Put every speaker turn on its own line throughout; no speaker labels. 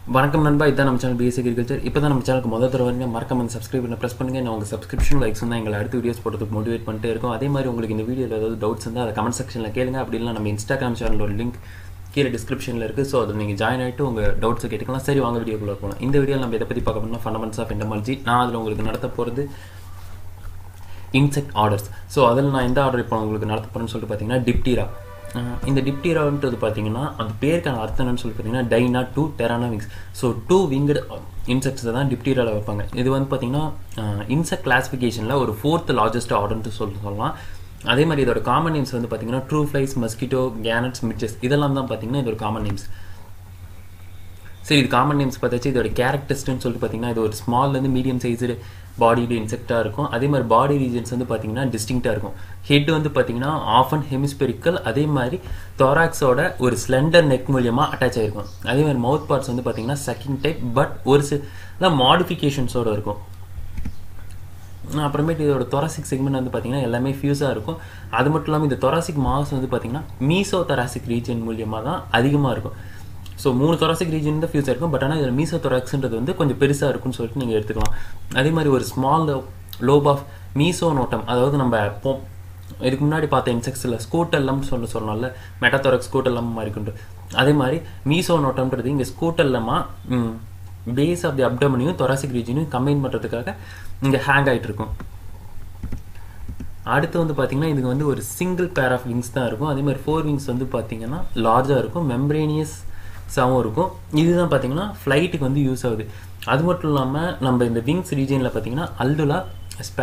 வணக்கம் நண்பா இதான் நம்ம சேனல் பிஎஸ்சி அக்ரிகல்ச்சர் இப்போ தான் நம்ம சேனலுக்கு முதல் தடவை வரீங்க மறக்காம வந்து சப்ஸ்கிரைப் பண்ண ப்ரெஸ் பண்ணுங்க நான் உங்கள் சப்ஸ்கிரிப்ஷன் லைக்ஸ் தான் எங்களை அடுத்த வீடியோஸ் போடுறதுக்கு மோட்டிவேட் பண்ணிட்டே இருக்கும் அதே மாதிரி உங்களுக்கு இந்த வீடியோவில் ஏதாவது டவுட்ஸ் இருந்தால் அதை கமெண்ட் செக்ஷனில் கேளுங்க அப்படி இல்லை நம்ம இன்ஸ்டாகிராம் சேனலோட லிங்க் கீழே டிஸ்கிரிப்ஷனில் இருக்குது ஸோ அதில் நீங்கள் ஜாயின் ஆகிட்டு உங்கள் டவுட்ஸை கேட்டுக்கலாம் சரி வாங்க வீடியோக்குள்ளே போகலாம் இந்த வீடியோவில் நம்ம எதை பற்றி பார்க்க போனால் ஃபண்டமெண்ட்ஸ் ஆஃப் எண்டமாலஜி நான் அதில் உங்களுக்கு நடத்த போகிறது இன்செக்ட் ஆர்டர்ஸ் ஸோ அதில் நான் எந்த ஆர்டர் இப்போ உங்களுக்கு நடத்த போகிறேன்னு சொல்லிட்டு பார்த்தீங்கன்னா டிப்டீரா அஹ் இந்த டிப்டீரான்றது பார்த்தீங்கன்னா அந்த பேருக்கான அர்த்தம் என்னன்னு சொல்லி பார்த்தீங்கன்னா டைனா டூ டெரானா விங்ஸ் ஸோ டூ விங்கடு இன்செக்ட்ஸை தான் டிப்டீராவில் வைப்பாங்க இது வந்து பார்த்தீங்கன்னா இன்செக்ட் கிளாஸிஃபிகேஷனில் ஒரு ஃபோர்த் லார்ஜஸ்ட் ஆர்டர்னு சொல்லி சொல்லலாம் அதே மாதிரி இதோட காமன் நேம்ஸ் வந்து பார்த்தீங்கன்னா true flies mosquito gnats midges இதெல்லாம் தான் பார்த்தீங்கன்னா இதோட காமன் நேம்ஸ் சரி இது காமன் நேம்ஸ் பார்த்தாச்சு இதோட கேரக்டர்ஸ்ட்னு சொல்லிட்டு பார்த்தீங்கன்னா இது ஒரு ஸ்மால்லேருந்து மீடியம் சைஸு பாடியில் இன்செக்டாக இருக்கும் அதே மாதிரி பாடி ரீஜன்ஸ் வந்து பார்த்தீங்கன்னா டிஸ்டிங்டாக இருக்கும் ஹெட் வந்து பார்த்தீங்கன்னா ஆஃப் அண்ட் ஹெமிஸ்பெரிக்கல் அதே மாதிரி தொராக்ஸோட ஒரு ஸ்லெண்டர் நெக் மூலியமாக அட்டாச் ஆகிருக்கும் அதே மாதிரி மவுத் பார்ட்ஸ் வந்து பார்த்தீங்கன்னா செகண்ட் டைப் பட் ஒரு சில மாடிஃபிகேஷன்ஸோட இருக்கும் அப்புறமேட்டு இதோட தொராசிக் செக்மெண்ட் வந்து பார்த்தீங்கன்னா எல்லாமே ஃபியூஸாக இருக்கும் அது மட்டும் இல்லாமல் இந்த தொராசிக் மாஸ் வந்து பார்த்தீங்கன்னா மீசோ தொராசிக் ரீஜன் மூலியமாக தான் அதிகமாக இருக்கும் ஸோ மூணு தொராசிக் ரீஜன் தான் ஃபியூஸாக இருக்கும் பட் ஆனால் இதில் மீசோ தொராக்ஸ்ன்றது வந்து கொஞ்சம் பெருசாக இருக்கும்னு சொல்லிட்டு நீங்கள் எடுத்துக்கலாம் அதே மாதிரி ஒரு ஸ்மால் லோப் ஆஃப் மீசோ நோட்டம் அதாவது நம்ம போ இதுக்கு முன்னாடி பார்த்த இன்செக்ட்ஸில் ஸ்கூட்டல்லம் சொல்ல சொல்லணும்ல மெட்டாதொரக் ஸ்கூட்டல்லம் மாதிரி கொண்டு அதே மாதிரி மீசோ நோட்டம்ன்றது இங்கே ஸ்கூட்டல்லமாக பேஸ் ஆஃப் தி அப்டமனையும் தொராசிக் ரீஜனையும் கம்பைன் பண்ணுறதுக்காக இங்கே ஹேங் ஆகிட்டு இருக்கும் அடுத்து வந்து பார்த்தீங்கன்னா இதுக்கு வந்து ஒரு சிங்கிள் பேர் ஆஃப் விங்ஸ் தான் இருக்கும் அதே மாதிரி ஃபோர் விங்ஸ் வந்து பார்த்தீங்கன்னா லார்ஜாக இருக்கும் மெம்பரேனியஸ் சாவும் இருக்கும் இதுதான் பார்த்தீங்கன்னா ஃப்ளைட்டுக்கு வந்து யூஸ் ஆகுது அது மட்டும் இல்லாமல் நம்ம இந்த விங்ஸ் ரீஜனில் பார்த்தீங்கன்னா அல்டுலா ஸ்பே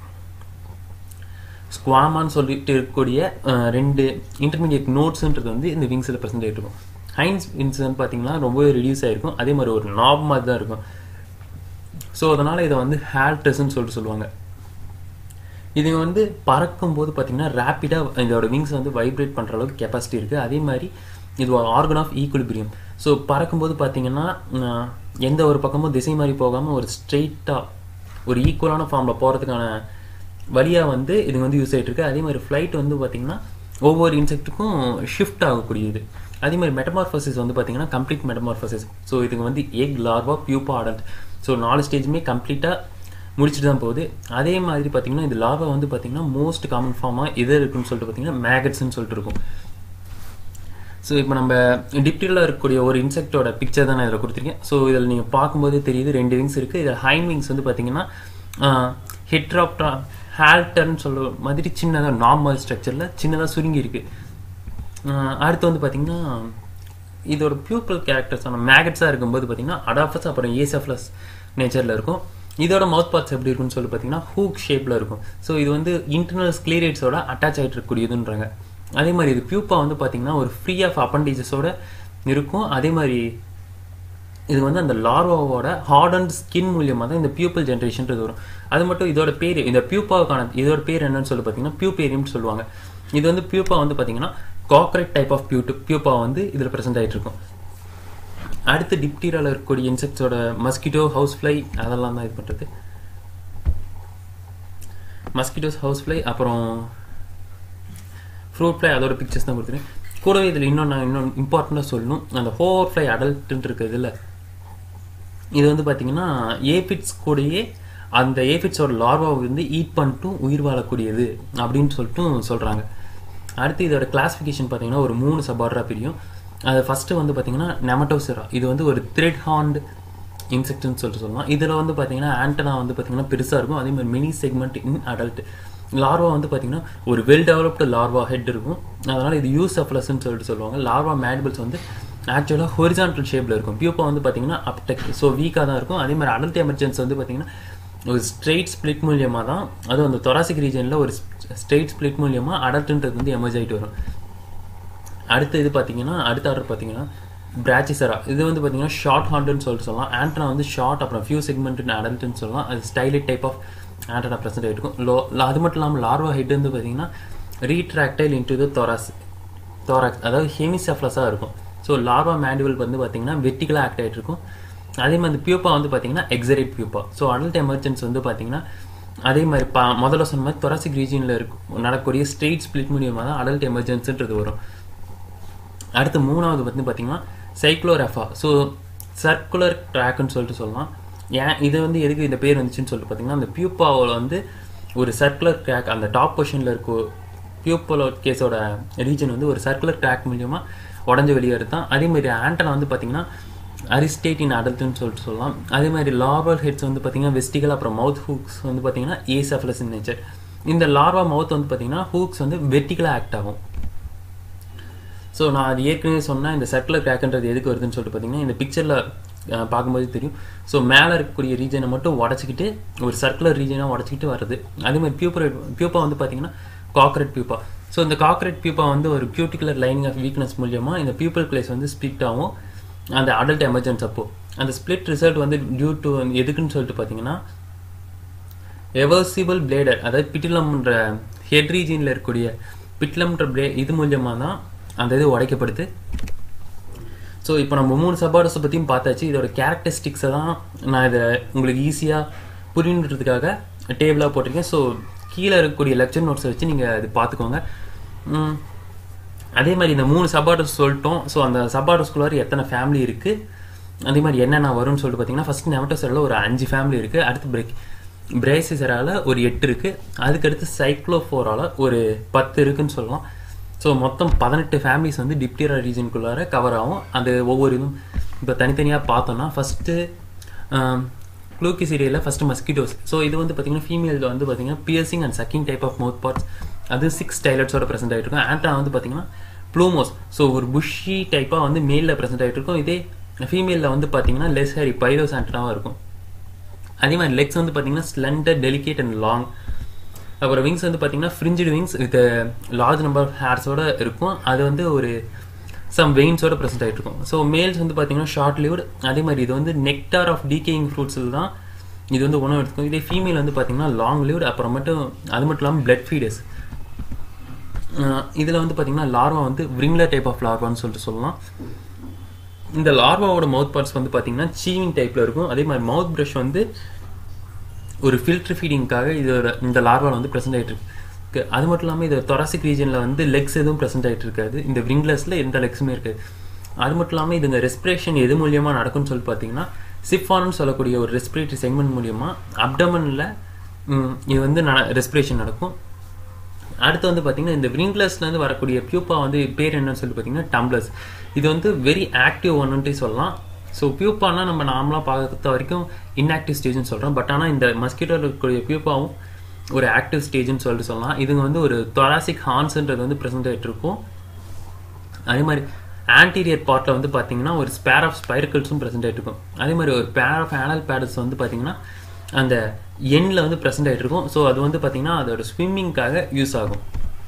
ஸ்குவாமான்னு சொல்லிட்டு இருக்கக்கூடிய ரெண்டு இன்டர்மீடியட் நோட்ஸுன்றது வந்து இந்த விங்ஸில் ப்ரெசென்ட் ஆகிட்டு இருக்கும் ஹைன்ஸ் விங்ஸ் வந்து பார்த்தீங்கன்னா ரொம்பவே ரிடியூஸ் ஆகிருக்கும் அதே மாதிரி ஒரு நாப் மாதிரி தான் இருக்கும் ஸோ அதனால் இதை வந்து ஹேல்ட்ரஸ்ன்னு சொல்லிட்டு சொல்லுவாங்க இது வந்து பறக்கும்போது பார்த்தீங்கன்னா ரேப்பிடாக இதோட விங்ஸ் வந்து வைப்ரேட் பண்ணுற அளவுக்கு கெப்பாசிட்டி இருக்குது அதே மாதிரி இது ஒரு ஆர்கன் ஆஃப் ஈக்குலிபிரியம் ஸோ பறக்கும்போது பார்த்தீங்கன்னா எந்த ஒரு பக்கமும் திசை மாதிரி போகாமல் ஒரு ஸ்ட்ரெயிட்டாக ஒரு ஈக்குவலான ஃபார்மில் போகிறதுக்கான வழியாக வந்து இது வந்து யூஸ் ஆகிட்டு இருக்கு அதே மாதிரி ஃப்ளைட் வந்து பார்த்திங்கன்னா ஒவ்வொரு இன்செக்ட்டுக்கும் ஷிஃப்ட் ஆகக்கூடியது அதே மாதிரி மெட்டமார்ஃபசிஸ் வந்து பார்த்திங்கன்னா கம்ப்ளீட் மெட்டமார்ஃபசிஸ் ஸோ இதுக்கு வந்து egg larva pupa adult so நாலு ஸ்டேஜுமே கம்ப்ளீட்டாக முடிச்சுட்டு தான் போகுது அதே மாதிரி பார்த்திங்கன்னா இது லார்வா வந்து பார்த்திங்கன்னா மோஸ்ட் காமன் ஃபார்மாக எது இருக்குன்னு சொல்லிட்டு பார்த்திங்கன்னா மேகட்ஸ்ன்னு சொல்லிட்டு இருக்கும் ஸோ இப்போ நம்ம டிப்டியில் இருக்கக்கூடிய ஒரு இன்செக்டோட பிக்சர் தான் நான் இதில் கொடுத்துருக்கேன் ஸோ இதில் நீங்கள் பார்க்கும்போதே தெரியுது ரெண்டு விங்ஸ் இருக்குது இதில் ஹைன் விங்ஸ் வந்து பார்த்தீங்கன்னா ஹெட்ராப்டா ஹேல்டர்னு சொல்கிற மாதிரி சின்னதாக நார்மல் ஸ்ட்ரக்சரில் சின்னதாக சுருங்கி இருக்குது அடுத்து வந்து பார்த்திங்கன்னா இதோட பியூப்பல் கேரக்டர்ஸான மேகட்ஸாக இருக்கும்போது பார்த்திங்கன்னா அடாஃபஸ் அப்புறம் ஏசஃப்லஸ் நேச்சரில் இருக்கும் இதோட மவுத் பார்ட்ஸ் எப்படி இருக்குன்னு சொல்லி பார்த்தீங்கன்னா ஹூக் ஷேப்பில் இருக்கும் ஸோ இது வந்து இன்டர்னல் ஸ்க்ளீரேட்ஸோட அட்டாச் ஆகிட்டு இருக்கக்கூடியதுன்றாங்க அதே மாதிரி இது பியூப்பா வந்து பார்த்தீங்கன்னா ஒரு ஃப்ரீ ஆஃப் அப்பண்டேஜஸோட இருக்கும் அதே மாதிரி இது வந்து அந்த லார்வாவோட ஹார்ட் அண்ட் ஸ்கின் மூலியமாக தான் இந்த பியூப்பல் ஜென்ரேஷன்றது வரும் அது மட்டும் இதோட பேர் இந்த பியூப்பாவுக்கான இதோட பேர் என்னன்னு சொல்லி பார்த்தீங்கன்னா பியூப்பேரியம்னு சொல்லுவாங்க இது வந்து பியூப்பா வந்து பார்த்தீங்கன்னா காக்ரெட் டைப் ஆஃப் பியூட்டு பியூப்பா வந்து இதில் ப்ரெசென்ட் ஆகிட்டு இருக்கும் அடுத்து டிப்டீரியாவில் இருக்கக்கூடிய இன்செக்ட்ஸோட மஸ்கிட்டோ ஹவுஸ் ஃப்ளை அதெல்லாம் தான் இது பண்ணுறது மஸ்கிட்டோஸ் ஹவுஸ் ஃப்ளை அப்புறம் ஃப்ரூட் ஃப்ளை அதோட பிக்சர்ஸ் தான் கொடுத்துருக்கேன் கூடவே இதில் இன்னும் நான் இன்னும் இம்பார்ட்டண்ட்டாக சொல்லணும் அந்த ஹோவர் ஃப்ளை அடல்ட்டுன்னு இருக்குது இதில் இது வந்து பார்த்தீங்கன்னா ஏபிட்ஸ் கூடயே அந்த ஏபிட்ஸோட லார்வாவை வந்து ஈட் பண்ணிட்டும் உயிர் வாழக்கூடியது அப்படின்னு சொல்லிட்டு சொல்கிறாங்க அடுத்து இதோட கிளாஸிஃபிகேஷன் பார்த்தீங்கன்னா ஒரு மூணு சபார்டராக பிரியும் அது ஃபஸ்ட்டு வந்து பார்த்தீங்கன்னா நெமட்டோசிரா இது வந்து ஒரு த்ரெட் ஹாண்ட் இன்செக்ட்னு சொல்லிட்டு சொல்லலாம் இதில் வந்து பார்த்தீங்கன்னா ஆண்டனா வந்து பார்த்தீங்கன்னா பெருசாக இருக்கும் அதே மாதிரி mini segment in adult larva வந்து பார்த்தீங்கன்னா ஒரு வெல் டெவலப்டு லார்வா ஹெட் இருக்கும் அதனால் இது யூஸ் அப்ளஸ்ன்னு சொல்லிட்டு சொல்லுவாங்க லார்வா மேடிபிள்ஸ் வந்து ஆக்சுவலாக ஹொரிசான்டல் ஷேப்பில் இருக்கும் பியூப்பா வந்து பார்த்தீங்கன்னா அப்டெக் ஸோ வீக்காக தான் இருக்கும் அதே மாதிரி அடல்ட் எமர்ஜென்சி வந்து பார்த்தீங்கன்னா ஒரு ஸ்ட்ரெயிட் ஸ்பிளிட் மூலியமாக தான் அதுவும் அந்த தொராசிக் ரீஜனில் ஒரு ஸ்ட்ரெயிட் ஸ்பிளிட் மூலியமாக அடல்ட்டுன்றது வந்து எமர்ஜ் ஆகிட்டு வரும் அடுத்து இது பார்த்தீங்கன்னா அடுத்த ஆர்டர் பார்த்தீங்கன்னா பிராச்சிசரா இது வந்து பார்த்தீங்கன்னா ஷார்ட் ஹாண்டுன்னு சொல்லிட்டு சொல்லலாம் ஆண்டனா வந்து ஷார்ட் அப்புறம் ஃபியூ செக்மெண்ட் அடல்ட்னு சொல்லலாம் அது stylate type of antenna present ஆகிருக்கும் லோ அது மட்டும் இல்லாமல் லார்வா ஹெட் வந்து பார்த்தீங்கன்னா ரீட்ராக்டைல் இன்டு த தொராஸ் தோராக்ஸ் அதாவது ஹெமிசெஃப்லஸாக இருக்கும் ஸோ லார்வா மேண்டுவல் வந்து பார்த்தீங்கன்னா வெட்டிக்கலாக ஆக்ட் ஆகிட்டு இருக்கும் அதே மாதிரி பியூப்பா வந்து பார்த்தீங்கன்னா exarate pupa so adult emergence வந்து பார்த்தீங்கன்னா அதே மாதிரி பா முதல்ல சொன்ன மாதிரி தொராசிக் ரீஜனில் இருக்கும் நடக்கக்கூடிய ஸ்ட்ரெயிட் ஸ்பிளிட் மூலியமாக தான் அடல்ட் எமர்ஜென்சின்றது வரும் அடுத்து மூணாவது வந்து பார்த்தீங்கன்னா சைக்ளோரெஃபா ஸோ சர்க்குலர் ட்ராக்னு சொல்லிட்டு சொல்லலாம் ஏன் இது வந்து எதுக்கு இந்த பேர் வந்துச்சுன்னு சொல்லிட்டு பார்த்தீங்கன்னா அந்த பியூப்பாவில் வந்து ஒரு சர்க்குலர் ட்ராக் அந்த டாப் பொசிஷனில் இருக்க பியூப்பலோ கேஸோட ரீஜன் வந்து ஒரு சர்க்குலர் ட்ராக் மூலியமாக உடஞ்சி வெளியேறது தான் அதே மாதிரி ஆண்டனா வந்து பார்த்தீங்கன்னா அரிஸ்டேட் இன் அடல்ட்னு சொல்லிட்டு சொல்லலாம் அதே மாதிரி லார்வல் ஹெட்ஸ் வந்து பார்த்தீங்கன்னா வெஸ்டிகல் அப்புறம் மவுத் ஹூக்ஸ் வந்து பார்த்தீங்கன்னா ஏசஃபலஸ் இன் நேச்சர் இந்த லார்வா மவுத் வந்து பார்த்தீங்கன்னா ஹூக்ஸ் வந்து வெர்டிகலாக ஆக்ட் ஆகும் ஸோ நான் அது ஏற்கனவே சொன்னேன் இந்த சர்க்குலர் கிராக்ன்றது எதுக்கு வருதுன்னு சொல்லிட்டு பார்த்தீங்கன்னா இந்த பிக்சரில் பார்க்கும்போது தெரியும் ஸோ மேலே இருக்கக்கூடிய ரீஜனை மட்டும் உடச்சிக்கிட்டு ஒரு சர்க்குலர் ரீஜனாக உடச்சிக்கிட்டு வருது அதே மாதிரி பியூப்பரேட் பியூப்பா வந்து பார்த்தீங்கன்னா காக்ரெட் பியூப்பா ஸோ இந்த காக்ரெட் பியூப்பா வந்து ஒரு பியூட்டிகுலர் லைனிங் ஆஃப் வீக்னஸ் மூலியமாக இந்த பியூப்பல் பிளேஸ் வந்து ஸ்பிளிட் ஆகும் அந்த அடல்ட் எமர்ஜென்ஸ் அப்போ அந்த ஸ்பிளிட் ரிசல்ட் வந்து டியூ டு எதுக்குன்னு சொல்லிட்டு பார்த்தீங்கன்னா எவர்சிபிள் பிளேடர் அதாவது பிட்டிலம்ன்ற ஹெட் ரீஜனில் இருக்கக்கூடிய பிட்லம்ன்ற பிளே இது மூலியமாக தான் அந்த இது உடைக்கப்படுது ஸோ இப்போ நம்ம மூணு சபார்டஸை பற்றியும் பார்த்தாச்சு இதோட கேரக்டரிஸ்டிக்ஸை தான் நான் இதை உங்களுக்கு ஈஸியாக புரியுன்றதுக்காக டேபிளாக போட்டிருக்கேன் ஸோ கீழே இருக்கக்கூடிய லெக்சர் நோட்ஸை வச்சு நீங்கள் இது பார்த்துக்கோங்க ம், அதே மாதிரி இந்த மூணு சபார்டர்ஸ் சொல்லிட்டோம் ஸோ அந்த சபார்டர்ஸ்குள்ளார எத்தனை ஃபேமிலி இருக்குது அதே மாதிரி என்னென்ன வரும்னு சொல்லிட்டு பார்த்தீங்கன்னா ஃபஸ்ட் நெமட்டோசரில் ஒரு அஞ்சு ஃபேமிலி இருக்குது அடுத்து பிரேக் பிரேசிசரால் ஒரு எட்டு இருக்குது அதுக்கடுத்து சைக்ளோஃபோரால் ஒரு பத்து இருக்குன்னு சொல்லலாம் ஸோ மொத்தம் பதினெட்டு ஃபேமிலிஸ் வந்து டிப்டீரா ரீஜனுக்குள்ளார கவர் ஆகும் அது ஒவ்வொரு இதுவும் இப்போ தனித்தனியாக பார்த்தோம்னா ஃபஸ்ட்டு க்ளூக்கிசீரியில் ஃபஸ்ட்டு மஸ்கிட்டோஸ் ஸோ இது வந்து பார்த்தீங்கன்னா ஃபீமேல் வந்து பார்த்தீங்கன்னா piercing and sucking type of mouth parts அது சிக்ஸ் டைலட்ஸோட ப்ரெசென்ட் ஆகிட்டு இருக்கும் ஆண்டா வந்து பார்த்தீங்கன்னா ப்ளூமோஸ் ஸோ ஒரு புஷி டைப்பாக வந்து மேலில் ப்ரெசென்ட் ஆகிட்டு இருக்கும் இதே ஃபீமேலில் வந்து பார்த்தீங்கன்னா லெஸ் ஹேரி பைலோஸ் ஆண்டனாவாக இருக்கும் அதே மாதிரி லெக்ஸ் வந்து பார்த்தீங்கன்னா ஸ்லெண்டர் டெலிகேட் அண்ட் லாங் அப்புறம் விங்ஸ் வந்து பார்த்தீங்கன்னா fringe wings with large number of ஹேர்ஸோட இருக்கும் அது வந்து ஒரு சம் வெயின்ஸோட ப்ரெசென்ட் ஆகிட்டு இருக்கும் ஸோ மேல்ஸ் வந்து பார்த்தீங்கன்னா ஷார்ட் லிவ்டு அதே மாதிரி இது வந்து நெக்டார் ஆஃப் டீகேயிங் ஃப்ரூட்ஸில் தான் இது வந்து உணவு எடுத்துக்கும் இதே ஃபீமேல் வந்து பார்த்தீங்கன்னா லாங் லிவ்டு அப்புறம் மட்டும் அது மட்டும் இல்லாமல் பிளட் ஃபீடர்ஸ் இதில் வந்து பார்த்தீங்கன்னா லார்வா வந்து விரிங்லர் டைப் ஆஃப் லார்வான்னு சொல்லிட்டு சொல்லலாம் இந்த லார்வாவோட மவுத் பார்ட்ஸ் வந்து பார்த்தீங்கன்னா சீவிங் டைப்பில் இருக்கும் அதே மாதிரி மவுத் ப்ரஷ் வந்து ஒரு ஃபில்டர் ஃபீடிங்காக இதோட இந்த லார்வால் வந்து ப்ரெசென்ட் ஆகிட்டு இருக்கு அது மட்டும் இல்லாமல் இது தொராசிக் ரீஜனில் வந்து லெக்ஸ் எதுவும் ப்ரெசென்ட் ஆகிட்டு இருக்காது இந்த விங்லஸில் எந்த லெக்ஸுமே இருக்காது அது மட்டும் இல்லாமல் இதுங்க ரெஸ்பிரேஷன் எது மூலியமாக நடக்கும்னு சொல்லி பார்த்தீங்கன்னா சிஃபான்னு சொல்லக்கூடிய ஒரு ரெஸ்பிரேட்டரி செக்மெண்ட் மூலியமாக அப்டமனில் இது வந்து ரெஸ்பிரேஷன் நடக்கும் அடுத்து வந்து பார்த்தீங்கன்னா இந்த விங்லஸ்லேருந்து வரக்கூடிய பியூப்பா வந்து பேர் என்னன்னு சொல்லி பார்த்தீங்கன்னா டம்ளர்ஸ் இது வந்து வெரி ஆக்டிவ் ஒன்றுன்ட்டே சொல்லலாம் ஸோ பியூப்பானா நம்ம நார்மலாக பார்த்த வரைக்கும் இன்ஆக்டிவ் ஸ்டேஜ்னு சொல்கிறோம் பட் ஆனால் இந்த மஸ்கிட்டோவில் இருக்கக்கூடிய பியூப்பாவும் ஒரு ஆக்டிவ் ஸ்டேஜ்னு சொல்லிட்டு சொல்லலாம் இதுங்க வந்து ஒரு தொராசிக் ஹார்ன்ஸ்ன்றது வந்து ப்ரெசென்ட் ஆகிட்டு இருக்கும் அதே மாதிரி ஆன்டீரியர் பார்ட்டில் வந்து பார்த்தீங்கன்னா ஒரு ஸ்பேர் ஆஃப் ஸ்பைரக்கிள்ஸும் ப்ரெசென்ட் ஆகிட்டு இருக்கும் அதே மாதிரி ஒரு பேர் ஆஃப் ஆனல் பேடல்ஸ் வந்து பார்த்தீங்கன்னா அந்த எண்ணில் வந்து ப்ரெசென்ட் ஆகிட்டு இருக்கும் ஸோ அது வந்து பார்த்தீங்கன்னா அதோட ஸ்விம்மிங்காக யூஸ் ஆகும்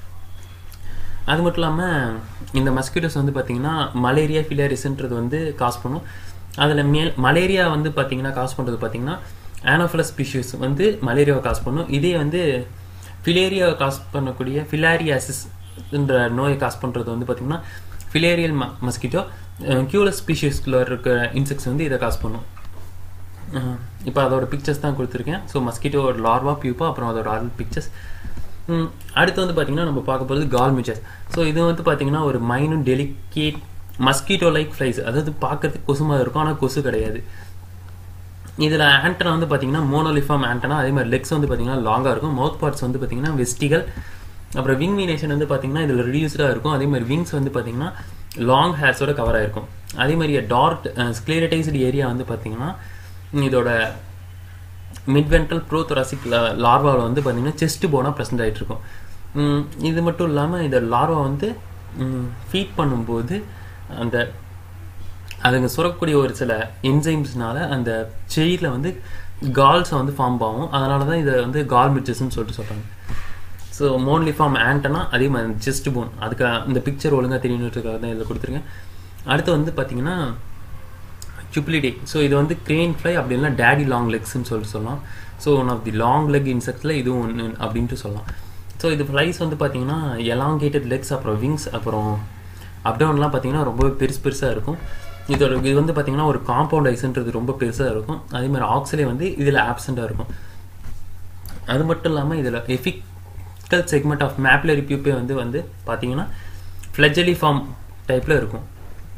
அது மட்டும் இல்லாமல் இந்த மஸ்கிட்டோஸ் வந்து பார்த்தீங்கன்னா மலேரியா ஃபிலியாரிஸ்ன்றது வந்து காஸ் பண்ணும் அதில் மேல் மலேரியா வந்து பார்த்தீங்கன்னா காஸ் பண்ணுறது பார்த்தீங்கன்னா ஆனோஃபலஸ் ஸ்பீஷிஸ் வந்து மலேரியாவை காஸ் பண்ணும் இதே வந்து ஃபிலேரியாவை காஸ் பண்ணக்கூடிய ஃபிலாரியாசிஸ் என்ற நோயை காஸ் பண்ணுறது வந்து பார்த்தீங்கன்னா ஃபிலேரியல் ம மஸ்கிட்டோ கியூலஸ் ஸ்பீஷிஸ்குள்ள இருக்க இன்செக்ட்ஸ் வந்து இதை காஸ் பண்ணும் இப்போ அதோட பிக்சர்ஸ் தான் கொடுத்துருக்கேன் ஸோ மஸ்கிட்டோட லார்வா பியூப்பா அப்புறம் அதோட ஆல் பிக்சர்ஸ் அடுத்து வந்து பார்த்தீங்கன்னா நம்ம பார்க்க போகிறது கால் மிச்சர்ஸ் ஸோ இது வந்து பார்த்தீங்கன்னா ஒரு மைனும் டெலிகேட் மஸ்கிட்டோ லைக் ஃப்ளைஸ் அதாவது பார்க்கறதுக்கு கொசுமாக இருக்கும் ஆனால் கொசு கிடையாது இதில் ஆண்டனா வந்து பார்த்தீங்கன்னா மோனோலிஃபார்ம் ஆண்டனா அதே மாதிரி லெக்ஸ் வந்து பார்த்தீங்கன்னா லாங்காக இருக்கும் மவுத் பார்ட்ஸ் வந்து பார்த்தீங்கன்னா வெஸ்டிகல் அப்புறம் விங் மீனேஷன் வந்து பார்த்தீங்கன்னா இதில் ரிடியூஸ்டாக இருக்கும் அதே மாதிரி விங்ஸ் வந்து பார்த்தீங்கன்னா லாங் ஹேர்ஸோட கவர் ஆகிருக்கும் அதே மாதிரி டார்ட் ஸ்க்ளேரடைஸ்டு ஏரியா வந்து பார்த்தீங்கன்னா இதோட மிட்வென்ட்ரல் ப்ரோ தொராசிக் லார்வாவில் வந்து பார்த்தீங்கன்னா செஸ்ட் போனால் ப்ரெசென்ட் ஆகிட்டு இருக்கும் இது மட்டும் இல்லாமல் இந்த லார்வா வந்து ஃபீட் பண்ணும்போது அந்த அதுங்க சுரக்கக்கூடிய ஒரு சில என்சைம்ஸ்னால அந்த செயிரில் வந்து கால்ஸை வந்து ஃபார்ம் ஆகும் அதனால தான் இதை வந்து கால் மிச்சஸ்ன்னு சொல்லிட்டு சொல்கிறாங்க ஸோ மோன்லி ஃபார்ம் ஆண்டனா அதே மாதிரி செஸ்ட் போன் அதுக்கு இந்த பிக்சர் ஒழுங்காக தெரியணுன்றதுக்காக தான் இதில் கொடுத்துருக்கேன் அடுத்து வந்து பார்த்தீங்கன்னா சுப்ளிடே ஸோ இது வந்து கிரெயின் ஃப்ளை அப்படி இல்லைனா டேடி லாங் லெக்ஸ்ன்னு சொல்லிட்டு சொல்லலாம் so one of the long leg இன்செக்ட்ஸில் இதுவும் ஒன்று அப்படின்ட்டு சொல்லலாம் ஸோ இது ஃப்ளைஸ் வந்து பார்த்தீங்கன்னா எலாங்கேட்டட் லெக்ஸ் அப்புறம் விங்ஸ் அப்புறம் அப்டவுன்லாம் பார்த்தீங்கன்னா ரொம்பவே பெருசு பெருசாக இருக்கும் இதோட இது வந்து பார்த்தீங்கன்னா ஒரு காம்பவுண்ட் ஐஸ்ன்றது ரொம்ப பெருசாக இருக்கும் அதே மாதிரி ஆக்சிலே வந்து இதில் ஆப்சண்ட்டாக இருக்கும் அது மட்டும் இல்லாமல் இதில் எஃபிக்கல் செக்மெண்ட் ஆஃப் மேப்லரி பியூப்பே வந்து வந்து பார்த்தீங்கன்னா ஃப்ளெஜலி ஃபார்ம் டைப்பில் இருக்கும்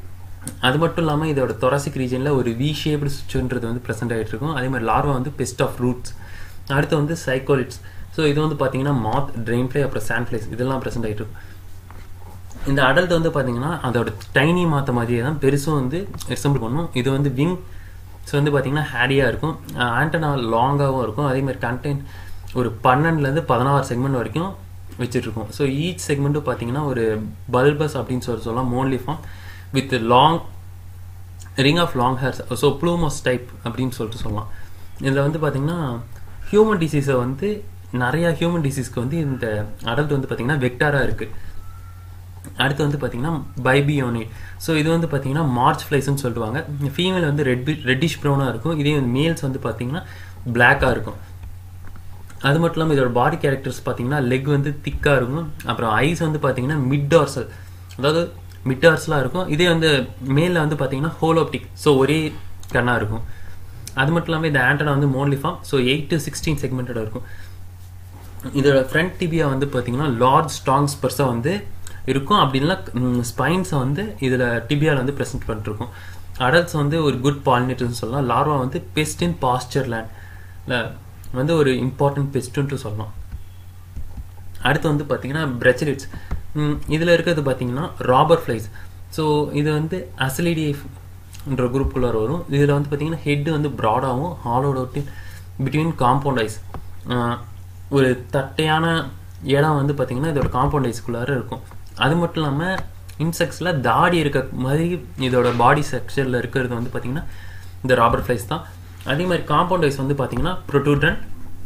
அது மட்டும் இல்லாமல் இதோட தொராசிக் ரீஜனில் ஒரு வி ஷேப்டு சுவிட்சுன்றது வந்து ப்ரெசென்ட் ஆகிட்டு இருக்கும் அதே மாதிரி லார்வா வந்து பெஸ்ட் ஆஃப் ரூட்ஸ் அடுத்து வந்து சைக்கோலிட்ஸ் ஸோ இது வந்து பார்த்தீங்கன்னா மாத் ட்ரெயின் ஃப்ளை அப்புறம் சாண்ட் ஃப்ளைஸ் இதெல்லாம் ப்ரெசென்ட் ஆகிட்டு இருக்கும் இந்த அடல்ட் வந்து பார்த்தீங்கன்னா அதோட டைனி மாற்ற மாதிரியே தான் பெருசும் வந்து ரிசம்பிள் பண்ணும் இது வந்து விங் ஸோ வந்து பார்த்தீங்கன்னா ஹேரியாக இருக்கும் ஆண்டனா லாங்காகவும் இருக்கும் அதே மாதிரி கண்டென்ட் ஒரு பன்னெண்டுலேருந்து பதினாறு செக்மெண்ட் வரைக்கும் வச்சுட்ருக்கோம் ஸோ ஈச் செக்மெண்ட்டும் பார்த்தீங்கன்னா ஒரு பல்பஸ் அப்படின்னு சொல்லி சொல்லலாம் moniliform with long ring of long hairs so plumose type அப்படின்னு சொல்லிட்டு சொல்லலாம் இதில் வந்து பார்த்தீங்கன்னா ஹியூமன் டிசீஸை வந்து நிறையா ஹியூமன் டிசீஸ்க்கு வந்து இந்த அடல்ட் வந்து பார்த்தீங்கன்னா வெக்டாராக இருக்குது அடுத்து வந்து பார்த்தீங்கன்னா பைபியோனேட் ஸோ இது வந்து பார்த்தீங்கன்னா மார்ச் ஃப்ளைஸ்னு சொல்லுவாங்க ஃபீமேல் வந்து ரெட் ரெட்டிஷ் ப்ரௌனாக இருக்கும் இதே வந்து மேல்ஸ் வந்து பார்த்தீங்கன்னா பிளாக்காக இருக்கும் அது மட்டும் இல்லாமல் இதோட பாடி கேரக்டர்ஸ் பார்த்தீங்கன்னா லெக் வந்து திக்காக இருக்கும் அப்புறம் ஐஸ் வந்து பார்த்தீங்கன்னா மிட் டார்சல் அதாவது மிட் டார்ஸ்லாம் இருக்கும் இதே வந்து மேலில் வந்து பார்த்தீங்கன்னா ஹோலோப்டிக் ஸோ ஒரே கண்ணாக இருக்கும் அது மட்டும் இல்லாமல் இந்த ஆண்டனா வந்து moniliform so eight to sixteen segmented இருக்கும் இதோட ஃப்ரண்ட் டிபியா வந்து பார்த்தீங்கன்னா லார்ஜ் ஸ்ட்ராங் ஸ்பர்ஸாக வந்து இருக்கும் அப்படின்னா ஸ்பைன்ஸை வந்து இதில் டிபியாவில் வந்து ப்ரெசென்ட் பண்ணிருக்கும் அடல்ட்ஸ் வந்து ஒரு குட் பாலினேட்டர்னு சொல்லலாம் லார்வா வந்து பெஸ்ட் இன் பாஸ்டர் லேண்ட் வந்து ஒரு இம்பார்ட்டன்ட் பெஸ்ட்டுன்ட்டு சொல்லலாம் அடுத்து வந்து பார்த்தீங்கன்னா பிரச்சலிட்ஸ் இதில் இருக்கிறது பார்த்தீங்கன்னா ராபர் ஃப்ளைஸ் ஸோ இது வந்து அசலிடிஎஃப்ன்ற குரூப்புக்குள்ளார வரும் இதில் வந்து பார்த்தீங்கன்னா ஹெட் வந்து ப்ராடாகவும் ஹாலோட் பிட்வீன் காம்பவுண்ட் ஐஸ் ஒரு தட்டையான இடம் வந்து பார்த்தீங்கன்னா இதோட காம்பவுண்ட் ஐஸ்குள்ளார இருக்கும் அது மட்டும் இல்லாமல் இன்செக்ட்ஸில் தாடி இருக்க மாதிரி இதோட பாடி ஸ்ட்ரக்சரில் இருக்கிறது வந்து பார்த்தீங்கன்னா இந்த ராபர் ஃப்ளைஸ் தான் அதே மாதிரி காம்பவுண்ட் ஐஸ் வந்து பார்த்தீங்கன்னா ப்ரொட்டூட்ரன்